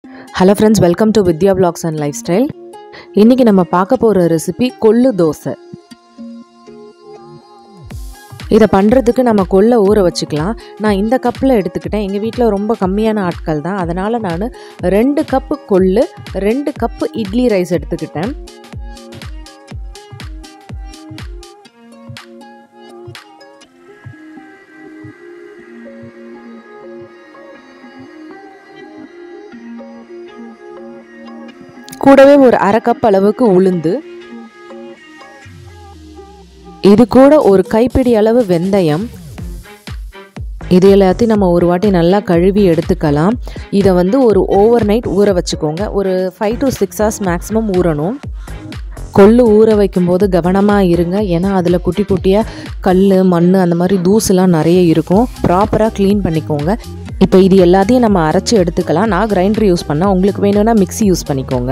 hello friends welcome to Vidya blogs and life style இன்றைக்கி நம்ம பார்க்க போகிற ரெசிபி கொள்ளு தோசை இதை பண்ணுறதுக்கு நம்ம கொல்லை ஊற வச்சுக்கலாம் நான் இந்த கப்பில் எடுத்துக்கிட்டேன் எங்கள் வீட்டில் ரொம்ப கம்மியான ஆட்கள் தான் அதனால் நான் ரெண்டு கப்பு கொள்ளு ரெண்டு கப்பு இட்லி ரைஸ் எடுத்துக்கிட்டேன் கூடவே ஒரு அரை கப் அளவுக்கு உளுந்து இது கூட ஒரு கைப்பிடி அளவு வெந்தயம் இது எல்லாத்தையும் நம்ம ஒரு வாட்டி நல்லா கழுவி எடுத்துக்கலாம் இதை வந்து ஒரு ஓவர் நைட் ஊற வச்சுக்கோங்க ஒரு five to six hours maximum ஊறணும் கொள்ளு ஊற வைக்கும்போது கவனமாக இருங்க ஏன்னா அதில் குட்டி குட்டியாக கல் மண் அந்த மாதிரி தூசுலாம் நிறைய இருக்கும் ப்ராப்பராக க்ளீன் பண்ணிக்கோங்க இப்போ இது எல்லாத்தையும் நம்ம அரைச்சி எடுத்துக்கலாம் நான் கிரைண்டர் யூஸ் பண்ணேன் உங்களுக்கு வேணும்னா மிக்ஸி யூஸ் பண்ணிக்கோங்க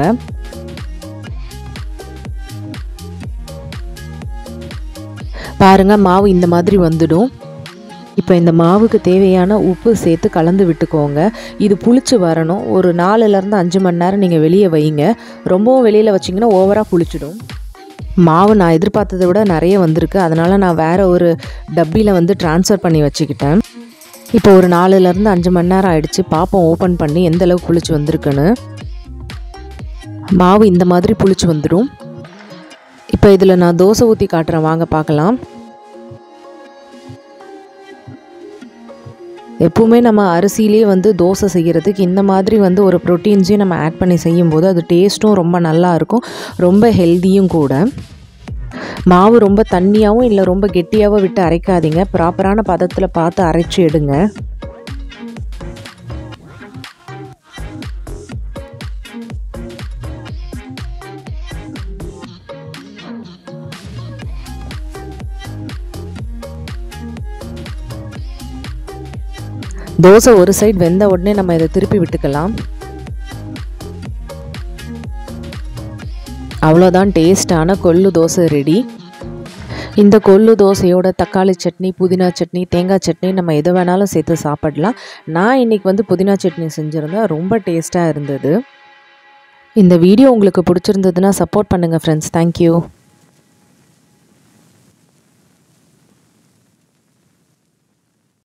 பாருங்க மாவு இந்த மாதிரி வந்துடும் இப்போ இந்த மாவுக்கு தேவையான உப்பு சேர்த்து கலந்து விட்டுக்கோங்க இது புளிச்சு வரணும் ஒரு நாலுலேருந்து அஞ்சு மணி நேரம் நீங்கள் வெளியே வைங்க ரொம்பவும் வெளியில் வச்சிங்கன்னா ஓவராக புளிச்சிடும் மாவு நான் எதிர்பார்த்ததை விட நிறைய வந்திருக்கு அதனால் நான் வேறு ஒரு டப்பியில் வந்து ட்ரான்ஸ்ஃபர் பண்ணி வச்சுக்கிட்டேன் இப்போ ஒரு நாலுலேருந்து அஞ்சு மணி நேரம் ஆயிடுச்சு பாப்போம் ஓப்பன் பண்ணி எந்த அளவுக்கு புளிச்சு வந்திருக்குன்னு மாவு இந்த மாதிரி புளிச்சு வந்துடும் இப்போ இதில் நான் தோசை ஊற்றி காட்டுறேன் வாங்க பார்க்கலாம் எப்பவுமே நம்ம அரிசியிலே வந்து தோசை செய்கிறதுக்கு இந்த மாதிரி வந்து ஒரு ப்ரோட்டீன்ஸையும் நம்ம ஆட் பண்ணி செய்யும்போது அது டேஸ்ட்டும் ரொம்ப நல்லா இருக்கும் ரொம்ப ஹெல்த்தியும் கூட மாவு ரொம்ப தண்ணியாகவும் இல்லை ரொம்ப கெட்டியாகவும் விட்டு அரைக்காதீங்க ப்ராப்பரான பதத்தில் பார்த்து அரைச்சி எடுங்க தோசை ஒரு சைடு வெந்த உடனே நம்ம இதை திருப்பி விட்டுக்கலாம் அவ்வளோதான் டேஸ்டான கொள்ளு தோசை ரெடி இந்த கொள்ளு தோசையோட தக்காளி சட்னி புதினா சட்னி தேங்காய் சட்னி நம்ம எதை வேணாலும் சேர்த்து சாப்பிடலாம் நான் இன்றைக்கி வந்து புதினா சட்னி செஞ்சுருந்தேன் ரொம்ப டேஸ்ட்டாக இருந்தது இந்த வீடியோ உங்களுக்கு பிடிச்சிருந்ததுன்னா சப்போர்ட் பண்ணுங்கள் ஃப்ரெண்ட்ஸ் தேங்க்யூ